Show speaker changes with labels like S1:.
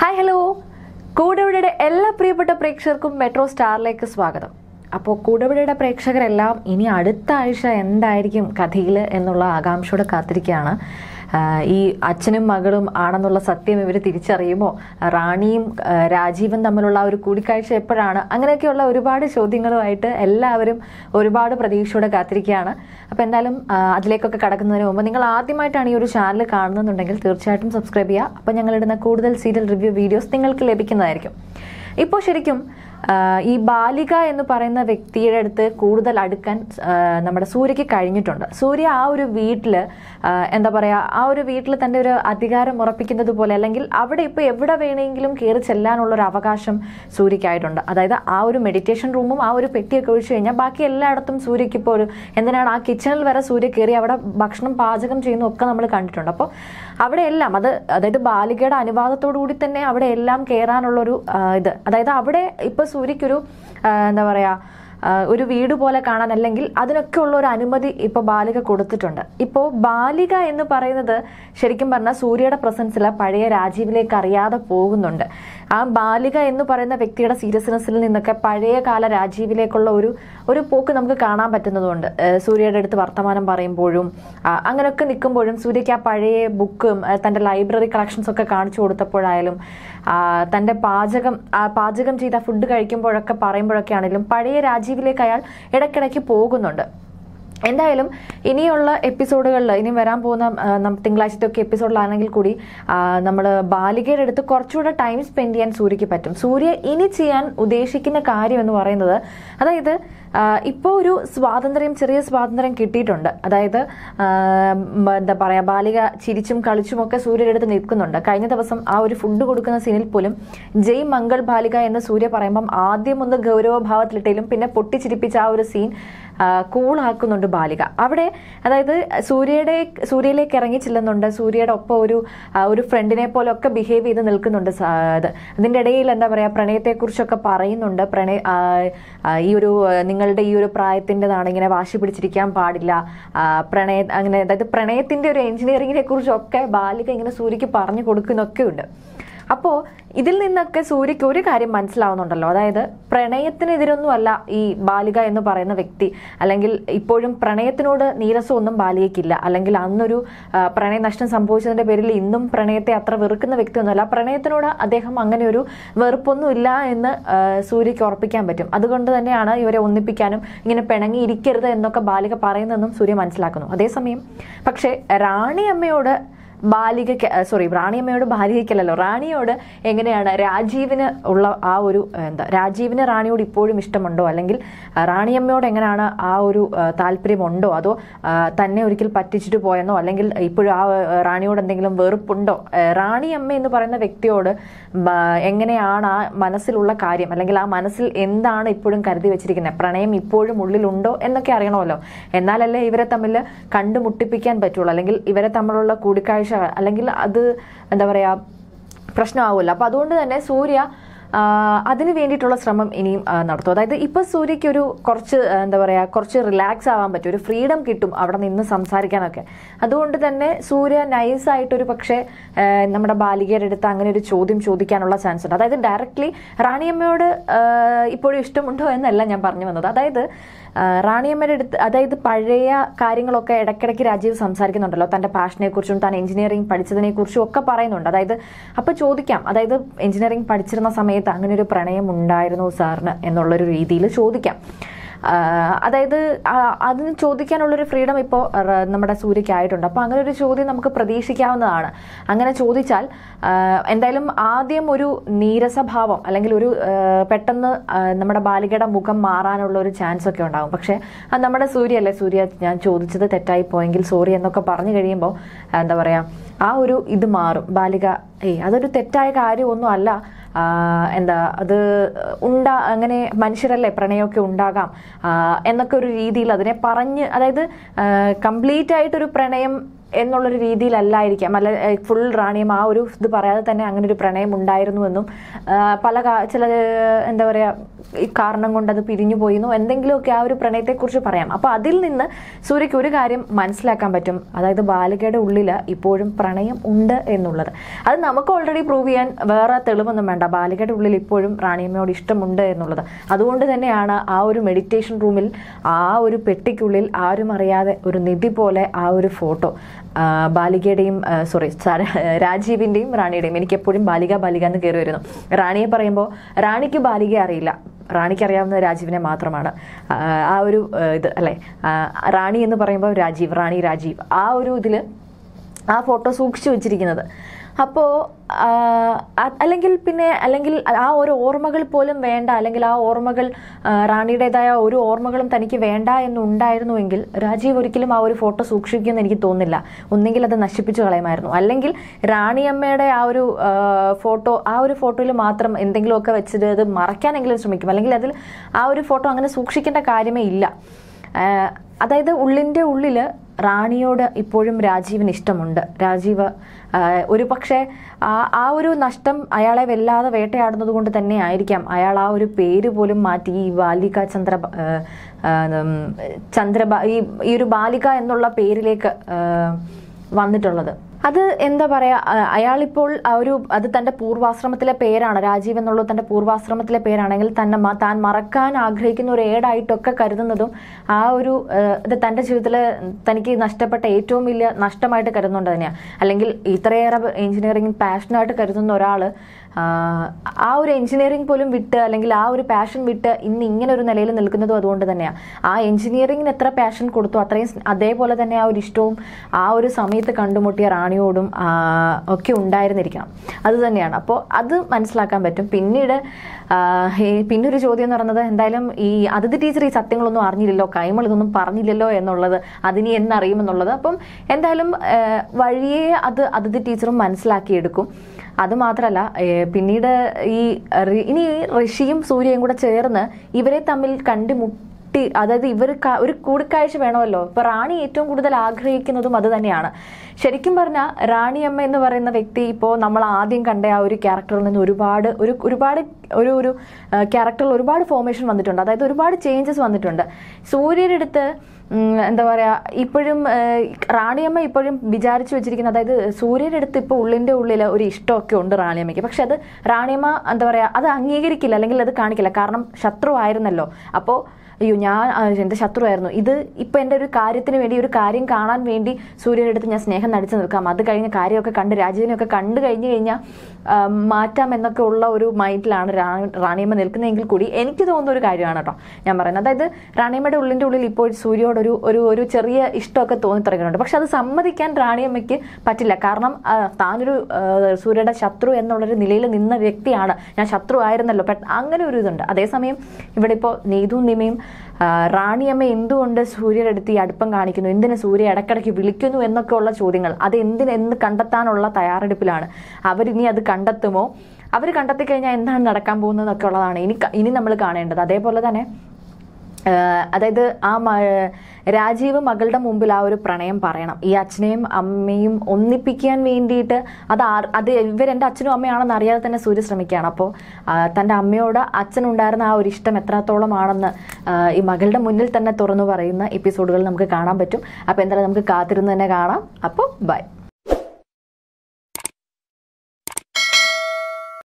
S1: hi hello കൂടെവിടെയുടെ എല്ലാ പ്രിയപ്പെട്ട പ്രേക്ഷകർക്കും മെട്രോ സ്റ്റാറിലേക്ക് സ്വാഗതം അപ്പോൾ കൂടെവിടെയുടെ പ്രേക്ഷകരെല്ലാം ഇനി അടുത്ത ആഴ്ച എന്തായിരിക്കും കഥയിൽ എന്നുള്ള ആകാംക്ഷയോടെ കാത്തിരിക്കുകയാണ് ആഹ് ഈ അച്ഛനും മകളും ആണെന്നുള്ള സത്യം ഇവർ തിരിച്ചറിയുമോ റാണിയും ആഹ് രാജീവും തമ്മിലുള്ള ആ ഒരു കൂടിക്കാഴ്ച എപ്പോഴാണ് അങ്ങനെയൊക്കെയുള്ള ഒരുപാട് ചോദ്യങ്ങളുമായിട്ട് എല്ലാവരും ഒരുപാട് പ്രതീക്ഷയോടെ കാത്തിരിക്കുകയാണ് അപ്പോൾ എന്തായാലും ആഹ് അതിലേക്കൊക്കെ കടക്കുന്നതിന് മുമ്പ് നിങ്ങൾ ആദ്യമായിട്ടാണ് ഈ ഒരു ചാനൽ കാണുന്നുണ്ടെങ്കിൽ തീർച്ചയായിട്ടും സബ്സ്ക്രൈബ് ചെയ്യുക അപ്പോൾ ഞങ്ങളിടുന്ന കൂടുതൽ സീരിയൽ റിവ്യൂ വീഡിയോസ് നിങ്ങൾക്ക് ലഭിക്കുന്നതായിരിക്കും ഇപ്പോൾ ശരിക്കും ആഹ് ഈ ബാലിക എന്ന് പറയുന്ന വ്യക്തിയുടെ അടുത്ത് കൂടുതൽ അടുക്കാൻ ആഹ് നമ്മുടെ സൂര്യക്ക് കഴിഞ്ഞിട്ടുണ്ട് സൂര്യ ആ ഒരു വീട്ടിൽ എന്താ പറയുക ആ ഒരു വീട്ടിൽ തൻ്റെ ഒരു അധികാരം ഉറപ്പിക്കുന്നത് പോലെ അല്ലെങ്കിൽ അവിടെ ഇപ്പോൾ എവിടെ വേണമെങ്കിലും കയറി ചെല്ലാനുള്ള ഒരു അവകാശം സൂര്യക്കായിട്ടുണ്ട് അതായത് ആ ഒരു മെഡിറ്റേഷൻ റൂമും ആ ഒരു പെട്ടിയൊക്കെ ഒഴിച്ചു കഴിഞ്ഞാൽ ബാക്കി എല്ലായിടത്തും സൂര്യക്ക് ഇപ്പോൾ ഒരു എന്തിനാണ് ആ കിച്ചണിൽ വരെ സൂര്യ കയറി അവിടെ ഭക്ഷണം പാചകം ചെയ്യുന്നതൊക്കെ നമ്മൾ കണ്ടിട്ടുണ്ട് അപ്പോൾ അവിടെ എല്ലാം അത് അതായത് ബാലികയുടെ അനുവാദത്തോടു കൂടി തന്നെ അവിടെ എല്ലാം കയറാനുള്ളൊരു ആ, ഇത് അതായത് അവിടെ ഇപ്പോൾ സൂര്യക്കൊരു ആ, എന്താ പറയുക ആഹ് ഒരു വീട് പോലെ കാണാൻ അല്ലെങ്കിൽ അതിനൊക്കെ ഉള്ള ഒരു അനുമതി ഇപ്പൊ ബാലിക കൊടുത്തിട്ടുണ്ട് ഇപ്പോൾ ബാലിക എന്ന് പറയുന്നത് ശരിക്കും പറഞ്ഞാൽ സൂര്യയുടെ പ്രസൻസിൽ പഴയ രാജീവിലേക്ക് അറിയാതെ പോകുന്നുണ്ട് ആ ബാലിക എന്ന് പറയുന്ന വ്യക്തിയുടെ സീരിയസ്നെസ്സിൽ നിന്നൊക്കെ പഴയ കാല രാജീവിലേക്കുള്ള ഒരു ഒരു പോക്ക് നമുക്ക് കാണാൻ പറ്റുന്നതുകൊണ്ട് ഏഹ് സൂര്യയുടെ അടുത്ത് വർത്തമാനം പറയുമ്പോഴും ആ, അങ്ങനെയൊക്കെ നിൽക്കുമ്പോഴും സൂര്യക്ക് ആ പഴയ ബുക്കും ഏഹ് തന്റെ ലൈബ്രറി കളക്ഷൻസ് ഒക്കെ കാണിച്ചു കൊടുത്തപ്പോഴായാലും ആ, തന്റെ പാചകം ആ പാചകം ചെയ്ത ഫുഡ് കഴിക്കുമ്പോഴൊക്കെ പറയുമ്പോഴൊക്കെ ആണെങ്കിലും പഴയ രാജീവിലേക്ക് അയാൾ ഇടയ്ക്കിടയ്ക്ക് പോകുന്നുണ്ട് എന്തായാലും ഇനിയുള്ള എപ്പിസോഡുകളിൽ ഇനി വരാൻ പോകുന്ന ആ, നം- തിങ്കളാഴ്ചത്തെ ഒക്കെ എപ്പിസോഡിലാണെങ്കിൽ കൂടി നമ്മൾ ബാലികയുടെ അടുത്ത് കുറച്ചുകൂടെ ടൈം സ്പെൻഡ് ചെയ്യാൻ സൂര്യക്ക് പറ്റും സൂര്യ ഇനി ചെയ്യാൻ ഉദ്ദേശിക്കുന്ന കാര്യം എന്ന് പറയുന്നത് അതായത് ഇപ്പോൾ ഒരു സ്വാതന്ത്ര്യം ചെറിയ സ്വാതന്ത്ര്യം കിട്ടിയിട്ടുണ്ട് അതായത് ആ, മ- എന്താ പറയുക ബാലിക ചിരിച്ചും കളിച്ചും ഒക്കെ സൂര്യയുടെ അടുത്ത് നിൽക്കുന്നുണ്ട് കഴിഞ്ഞ ദിവസം ആ ഒരു ഫുഡ് കൊടുക്കുന്ന സീനിൽ പോലും ജയ് മംഗൾ ബാലിക എന്ന് സൂര്യ പറയുമ്പം ആദ്യം ഒന്ന് ഗൗരവഭാവത്തിലിട്ടേലും പിന്നെ പൊട്ടിച്ചിരിപ്പിച്ച ആ ഒരു സീൻ കൂളാക്കുന്നുണ്ട് ബാലിക അവിടെ അതായത് സൂര്യയുടെ സൂര്യയിലേക്ക് ഇറങ്ങി ചെല്ലുന്നുണ്ട് സൂര്യയുടെ ഒപ്പം ഒരു ആ, ഒരു ഫ്രണ്ടിനെ പോലെ ഒക്കെ ബിഹേവ് ചെയ്ത് നിൽക്കുന്നുണ്ട് സ- അത് അതിൻ്റെ ഇടയിൽ എന്താ പറയുക പ്രണയത്തെക്കുറിച്ചൊക്കെ പറയുന്നുണ്ട് പ്രണയ ആ, ആ, ഈ ഒരു ആ, നിങ്ങളുടെ ഈ ഒരു പ്രായത്തിൻ്റെതാണ് ഇങ്ങനെ വാശി പിടിച്ചിരിക്കാൻ പാടില്ല ആ, പ്രണയ അങ്ങനെ അതായത് പ്രണയത്തിൻ്റെ ഒരു എഞ്ചിനീയറിങ്ങിനെ കുറിച്ചൊക്കെ ബാലിക ഇങ്ങനെ സൂര്യക്ക് പറഞ്ഞു കൊടുക്കുന്നൊക്കെ ഉണ്ട് അപ്പോൾ ഇതിൽ നിന്നൊക്കെ സൂര്യക്ക് ഒരു കാര്യം മനസ്സിലാവുന്നുണ്ടല്ലോ അതായത് പ്രണയത്തിനെതിരൊന്നുമല്ല ഈ ബാലിക എന്ന് പറയുന്ന വ്യക്തി അല്ലെങ്കിൽ ഇപ്പോഴും പ്രണയത്തിനോട് നീരസമൊന്നും ബാലികയ്ക്കില്ല അല്ലെങ്കിൽ അന്നൊരു ആ, പ്രണയനഷ്ടം സംഭവിച്ചതിന്റെ പേരിൽ ഇന്നും പ്രണയത്തെ അത്ര വെറുക്കുന്ന വ്യക്തിയൊന്നുമല്ല പ്രണയത്തിനോട് അദ്ദേഹം അങ്ങനെ ഒരു വെറുപ്പൊന്നും ഇല്ല എന്ന് ആ, സൂര്യക്ക് ഉറപ്പിക്കാൻ പറ്റും അതുകൊണ്ട് തന്നെയാണ് ഇവരെ ഒന്നിപ്പിക്കാനും ഇങ്ങനെ പിണങ്ങി ഇരിക്കരുത് എന്നൊക്കെ ബാലിക പറയുന്നതെന്നും സൂര്യ മനസ്സിലാക്കുന്നു അതേസമയം പക്ഷേ റാണി അമ്മയോട് ബാലികയ്ക്ക് സോറി റാണിയമ്മയോട് ബാലികയ്ക്കല്ലല്ലോ റാണിയോട് എങ്ങനെയാണ് രാജീവിന് ഉള്ള ആ ഒരു ഏഹ്, എന്താ രാജീവിന് റാണിയോട് ഇപ്പോഴും ഇഷ്ടമുണ്ടോ അല്ലെങ്കിൽ ആ, റാണിയമ്മയോട് എങ്ങനെയാണ് ആ ഒരു ആ, താല്പര്യമുണ്ടോ അതോ ആ, തന്നെ ഒരിക്കൽ പറ്റിച്ചിട്ട് പോയെന്നോ അല്ലെങ്കിൽ ഇപ്പോഴും ആ ആ, റാണിയോട് എന്തെങ്കിലും വെറുപ്പുണ്ടോ ഏഹ്, റാണിയമ്മ എന്ന് പറയുന്ന വ്യക്തിയോട് ബ- എങ്ങനെയാണ് ആ മനസ്സിലുള്ള കാര്യം അല്ലെങ്കിൽ ആ മനസ്സിൽ എന്താണ് ഇപ്പോഴും കരുതി വെച്ചിരിക്കുന്നത് പ്രണയം ഇപ്പോഴും ഉള്ളിലുണ്ടോ എന്നൊക്കെ അറിയണമല്ലോ എന്നാലല്ലേ ഇവരെ തമ്മിൽ കണ്ടുമുട്ടിപ്പിക്കാൻ പറ്റുള്ളൂ അല്ലെങ്കിൽ ഇവരെ തമ്മിലുള്ള കൂടിക്കാഴ്ച അല്ലെങ്കിൽ അത് എന്താ പറയാ പ്രശ്നമാവുമല്ലോ അപ്പൊ അതുകൊണ്ട് തന്നെ സൂര്യ ആ, അതിന് വേണ്ടിയിട്ടുള്ള ശ്രമം ഇനിയും ആ, നടത്തും അതായത് ഇപ്പൊ സൂര്യയ്ക്ക് ഒരു കുറച്ച് ആ, എന്താ പറയാ കുറച്ച് റിലാക്സ് ആവാൻ പറ്റും ഒരു ഫ്രീഡം കിട്ടും അവിടെ നിന്ന് സംസാരിക്കാനൊക്കെ അതുകൊണ്ട് തന്നെ സൂര്യ നൈസായിട്ടൊരു പക്ഷേ ആ, നമ്മുടെ ബാലികയുടെ അടുത്ത് അങ്ങനെ ഒരു ചോദ്യം ചോദിക്കാനുള്ള ചാൻസ് ഉണ്ട് അതായത് ഡയറക്റ്റ്ലി റാണിയമ്മയോട് ആ, ഇപ്പോഴും ഇഷ്ടമുണ്ടോ എന്നല്ല ഞാൻ പറഞ്ഞു വന്നത് അതായത് ആ, റാണിയമ്മയുടെ അടുത്ത് അതായത് പഴയ കാര്യങ്ങളൊക്കെ ഇടയ്ക്കിടയ്ക്ക് രാജീവ് സംസാരിക്കുന്നുണ്ടല്ലോ തന്റെ പാഷനെ കുറിച്ചും താൻ എഞ്ചിനീയറിംഗ് പഠിച്ചതിനെ കുറിച്ചും ഒക്കെ പറയുന്നുണ്ട് അതായത് അപ്പൊ ചോദിക്കാം അതായത് എഞ്ചിനീയറിംഗ് പഠിച്ചിരുന്ന സമയത്ത് അങ്ങനെ ഒരു പ്രണയം ഉണ്ടായിരുന്നു സാറിന് എന്നുള്ളൊരു രീതിയിൽ ചോദിക്കാം ആ, അതായത് ആ, അതിന് ചോദിക്കാനുള്ളൊരു ഫ്രീഡം ഇപ്പോൾ നമ്മുടെ സൂര്യക്കായിട്ടുണ്ട് അപ്പോൾ അങ്ങനെ ഒരു ചോദ്യം നമുക്ക് പ്രതീക്ഷിക്കാവുന്നതാണ് അങ്ങനെ ചോദിച്ചാൽ ആ, എന്തായാലും ആദ്യം ഒരു നീരസഭാവം അല്ലെങ്കിൽ ഒരു ആ, പെട്ടെന്ന് ആ, നമ്മുടെ ബാലികയുടെ മുഖം മാറാനുള്ള ഒരു ചാൻസ് ഒക്കെ ഉണ്ടാകും പക്ഷേ അത് നമ്മുടെ സൂര്യ അല്ലേ സൂര്യ ഞാൻ ചോദിച്ചത് തെറ്റായി പോയെങ്കിൽ സോറി എന്നൊക്കെ പറഞ്ഞു കഴിയുമ്പോൾ എന്താ പറയുക ആ ഒരു ഇത് മാറും ബാലിക ഏയ് അതൊരു തെറ്റായ കാര്യമൊന്നും അല്ല ആ, എന്താ അത് ഉണ്ടാ അങ്ങനെ മനുഷ്യരല്ലേ പ്രണയമൊക്കെ ഉണ്ടാകാം ആ, എന്നൊക്കെ ഒരു രീതിയിൽ അതിനെ പറഞ്ഞ് അതായത് കംപ്ലീറ്റ് ആയിട്ടൊരു പ്രണയം എന്നുള്ളൊരു രീതിയിലല്ലായിരിക്കാം അല്ല ഫുൾ റാണിയമ്മ ആ ഒരു ഇത് പറയാതെ തന്നെ അങ്ങനെ ഒരു പ്രണയം ഉണ്ടായിരുന്നുവെന്നും ആ, പല കാ- ചില എന്താ പറയുക ഈ കാരണം കൊണ്ട് അത് പിരിഞ്ഞു പോയിന്നോ എന്തെങ്കിലുമൊക്കെ ആ ഒരു പ്രണയത്തെക്കുറിച്ച് പറയാം അപ്പോൾ അതിൽ നിന്ന് സൂര്യയ്ക്ക് ഒരു കാര്യം മനസ്സിലാക്കാൻ പറ്റും അതായത് ബാലികയുടെ ഉള്ളിൽ ഇപ്പോഴും പ്രണയം ഉണ്ട് എന്നുള്ളത് അത് നമുക്ക് ഓൾറെഡി പ്രൂവ് ചെയ്യാൻ വേറെ തെളിവൊന്നും വേണ്ട ബാലികയുടെ ഉള്ളിൽ ഇപ്പോഴും റാണിയമ്മയോട് ഇഷ്ടമുണ്ട് എന്നുള്ളത് അതുകൊണ്ട് തന്നെയാണ് ആ ഒരു മെഡിറ്റേഷൻ റൂമിൽ ആ ഒരു പെട്ടിക്കുള്ളിൽ ആരും അറിയാതെ ഒരു നിധി പോലെ ആ ഒരു ഫോട്ടോ ബാലികയുടെയും സോറി രാജീവിന്റെയും റാണിയുടെയും എനിക്ക് എപ്പോഴും ബാലിക ബാലിക എന്ന് കയറി വരുന്നു റാണിയെ പറയുമ്പോൾ റാണിക്ക് ബാലിക അറിയില്ല റാണിക്ക് അറിയാവുന്നത് രാജീവിനെ മാത്രമാണ് ആ, ആ ഒരു ആ, ഇത് അല്ലേ ആ, റാണി എന്ന് പറയുമ്പോൾ രാജീവ് റാണി രാജീവ് ആ ഒരു ഇതിൽ ആ ഫോട്ടോ സൂക്ഷിച്ചു വെച്ചിരിക്കുന്നത് അപ്പോൾ അല്ലെങ്കിൽ പിന്നെ അല്ലെങ്കിൽ ആ ഒരു ഓർമ്മകൾ പോലും വേണ്ട അല്ലെങ്കിൽ ആ ഓർമ്മകൾ ആ, റാണിയുടേതായ ഒരു ഓർമ്മകളും തനിക്ക് വേണ്ട എന്നുണ്ടായിരുന്നുവെങ്കിൽ രാജീവ് ഒരിക്കലും ആ ഒരു ഫോട്ടോ സൂക്ഷിക്കുമെന്ന് എനിക്ക് തോന്നുന്നില്ല ഒന്നെങ്കിൽ അത് നശിപ്പിച്ചു കളയുമായിരുന്നു അല്ലെങ്കിൽ റാണിയമ്മയുടെ ആ ഒരു ആ, ഫോട്ടോ ആ ഒരു ഫോട്ടോയിൽ മാത്രം എന്തെങ്കിലുമൊക്കെ വെച്ചിട്ട് അത് മറയ്ക്കാനെങ്കിലും ശ്രമിക്കും അല്ലെങ്കിൽ അതിൽ ആ ഒരു ഫോട്ടോ അങ്ങനെ സൂക്ഷിക്കേണ്ട കാര്യമേ ഇല്ല ആഹ് അതായത് ഉള്ളിൻ്റെ ഉള്ളിൽ റാണിയോട് ഇപ്പോഴും രാജീവിന് ഇഷ്ടമുണ്ട് രാജീവ് ആഹ് ഒരു പക്ഷേ ആ ആ ഒരു നഷ്ടം അയാളെ വല്ലാതെ വേട്ടയാടുന്നത് കൊണ്ട് തന്നെ ആയിരിക്കാം അയാൾ ആ ഒരു പേര് പോലും മാറ്റി ഈ ബാലിക ചന്ദ്ര ആഹ് ആഹ് ഉം ചന്ദ്രബ ഈ ഈ ഒരു ബാലിക എന്നുള്ള പേരിലേക്ക് ആഹ് വന്നിട്ടുള്ളത് അത് എന്താ പറയാ അ- അയാളിപ്പോൾ ആ ഒരു അത് തന്റെ പൂർവാശ്രമത്തിലെ പേരാണ് രാജീവ് എന്നുള്ളത് തന്റെ പൂർവാശ്രമത്തിലെ പേരാണെങ്കിൽ തന്നെ മ- താൻ മറക്കാൻ ആഗ്രഹിക്കുന്ന ഒരു ഏടായിട്ടൊക്കെ കരുതുന്നതും ആ ഒരു ഏഹ്, ഇത് തന്റെ ജീവിതത്തിൽ തനിക്ക് നഷ്ടപ്പെട്ട ഏറ്റവും വലിയ നഷ്ടമായിട്ട് കരുതുന്നുണ്ട് തന്നെയാണ് അല്ലെങ്കിൽ ഇത്രയേറെ എഞ്ചിനീയറിംഗ് പാഷനായിട്ട് കരുതുന്ന ഒരാൾ ആ ഒരു എഞ്ചിനീയറിംഗ് പോലും വിട്ട് അല്ലെങ്കിൽ ആ ഒരു പാഷൻ വിട്ട് ഇന്ന് ഇങ്ങനെ ഒരു നിലയിൽ നിൽക്കുന്നതും അതുകൊണ്ട് തന്നെയാണ് ആ എഞ്ചിനീയറിംഗിന് എത്ര പാഷൻ കൊടുത്തു അത്രയും സ് അതേപോലെ തന്നെ ആ ഒരു ഇഷ്ടവും ആ ഒരു സമയത്ത് കണ്ടുമുട്ടിയ റാണിയോടും ആ, ഒക്കെ ഉണ്ടായിരുന്നിരിക്കണം അത് തന്നെയാണ് അപ്പോൾ അത് മനസ്സിലാക്കാൻ പറ്റും പിന്നീട് ആ, ഈ പിന്നെ ഒരു ചോദ്യം എന്ന് പറയുന്നത് എന്തായാലും ഈ അതിഥി ടീച്ചർ ഈ സത്യങ്ങളൊന്നും അറിഞ്ഞില്ലല്ലോ കൈമൾ ഇതൊന്നും പറഞ്ഞില്ലല്ലോ എന്നുള്ളത് അതിനി എന്നറിയുമെന്നുള്ളത് അപ്പം എന്തായാലും ആ, വഴിയെ അത് അതിഥി ടീച്ചറും മനസ്സിലാക്കിയെടുക്കും അത് മാത്രമല്ല ഏഹ് പിന്നീട് ഈ റി- ഇനി ഋഷിയും സൂര്യയും കൂടെ ചേർന്ന് ഇവരെ തമ്മിൽ കണ്ടുമുട്ടി അതായത് ഇവർ ക- ഒരു കൂടിക്കാഴ്ച വേണമല്ലോ ഇപ്പൊ റാണി ഏറ്റവും കൂടുതൽ ആഗ്രഹിക്കുന്നതും അത് തന്നെയാണ് ശരിക്കും പറഞ്ഞാൽ റാണിയമ്മ എന്ന് പറയുന്ന വ്യക്തി ഇപ്പോൾ നമ്മൾ ആദ്യം കണ്ട ആ ഒരു ക്യാരക്ടറിൽ നിന്ന് ഒരുപാട് ഒരു ഒരുപാട് ഒരു ഒരു ക്യാരക്ടറിൽ ഒരുപാട് ഫോർമേഷൻ വന്നിട്ടുണ്ട് അതായത് ഒരുപാട് ചേഞ്ചസ് വന്നിട്ടുണ്ട് സൂര്യയുടെ അടുത്ത് ഉം, എന്താ പറയാ ഇപ്പോഴും ഏഹ്, റാണിയമ്മ ഇപ്പോഴും വിചാരിച്ചു വെച്ചിരിക്കുന്ന അതായത് സൂര്യയുടെ അടുത്ത് ഇപ്പോൾ ഉള്ളിന്റെ ഉള്ളിൽ ഒരു ഇഷ്ടമൊക്കെ ഉണ്ട് റാണിയമ്മയ്ക്ക് പക്ഷെ അത് റാണിയമ്മ എന്താ പറയാ അത് അംഗീകരിക്കില്ല അല്ലെങ്കിൽ അത് കാണിക്കില്ല കാരണം ശത്രു ആയിരുന്നല്ലോ അപ്പോൾ അയ്യോ ഞാൻ ആ, എൻ്റെ ശത്രുവായിരുന്നു ഇത് ഇപ്പം എൻ്റെ ഒരു കാര്യത്തിന് വേണ്ടി ഒരു കാര്യം കാണാൻ വേണ്ടി സൂര്യയുടെ അടുത്ത് ഞാൻ സ്നേഹം നടിച്ചു നിൽക്കാം അത് കഴിഞ്ഞ കാര്യമൊക്കെ കണ്ട് രാജീവിനെയൊക്കെ കണ്ടു കഴിഞ്ഞു കഴിഞ്ഞാൽ ആ, മാറ്റാം എന്നൊക്കെ ഉള്ള ഒരു മൈൻഡിലാണ് റാ- റാണിയമ്മ നിൽക്കുന്നതെങ്കിൽ കൂടി എനിക്ക് തോന്നുന്ന ഒരു കാര്യമാണ് കേട്ടോ ഞാൻ പറയുന്നത് അതായത് റാണിയമ്മയുടെ ഉള്ളിൻ്റെ ഉള്ളിൽ ഇപ്പോൾ സൂര്യയോടൊരു ഒരു ഒരു ചെറിയ ഇഷ്ടമൊക്കെ തോന്നി തുടങ്ങുന്നുണ്ട് പക്ഷെ അത് സമ്മതിക്കാൻ റാണിയമ്മയ്ക്ക് പറ്റില്ല കാരണം ആ, താനൊരു ആ, സൂര്യയുടെ ശത്രു എന്നുള്ളൊരു നിലയിൽ നിന്ന വ്യക്തിയാണ് ഞാൻ ശത്രു ആയിരുന്നല്ലോ പെട്ട അങ്ങനെ ഒരു ഇതുണ്ട് അതേസമയം ഇവിടെ ഇപ്പോൾ നീതു നിമയും ആ, റാണിയമ്മ എന്തുകൊണ്ട് സൂര്യയുടെ അടുത്ത് ഈ അടുപ്പം കാണിക്കുന്നു എന്തിന് സൂര്യ ഇടയ്ക്കിടയ്ക്ക് വിളിക്കുന്നു എന്നൊക്കെ ഉള്ള ചോദ്യങ്ങൾ അത് എന്തിന് എന്ന് കണ്ടെത്താനുള്ള തയ്യാറെടുപ്പിലാണ് അവരിനി അത് കണ്ടെത്തുമോ അവർ കണ്ടെത്തി കഴിഞ്ഞാൽ എന്താണ് നടക്കാൻ പോകുന്നതെന്നൊക്കെ ഉള്ളതാണ് ഇനി ക- ഇനി നമ്മൾ കാണേണ്ടത് അതേപോലെ തന്നെ ആഹ് അതായത് ആ മ- രാജീവ് മകളുടെ മുമ്പിൽ ആ ഒരു പ്രണയം പറയണം ഈ അച്ഛനെയും അമ്മയും ഒന്നിപ്പിക്കാൻ വേണ്ടിയിട്ട് അത് ആർ- അത് ഇവരെൻ്റെ അച്ഛനും അമ്മയാണെന്ന് അറിയാതെ തന്നെ സൂര്യ ശ്രമിക്കുകയാണ് അപ്പോൾ തൻ്റെ അമ്മയോട് അച്ഛനുണ്ടായിരുന്ന ആ ഒരു ഇഷ്ടം എത്രത്തോളമാണെന്ന് ആഹ് ഈ മകളുടെ മുന്നിൽ തന്നെ തുറന്നു പറയുന്ന എപ്പിസോഡുകൾ നമുക്ക് കാണാൻ പറ്റും അപ്പോൾ എന്തായാലും നമുക്ക് കാത്തിരുന്ന് തന്നെ കാണാം അപ്പോൾ ബൈ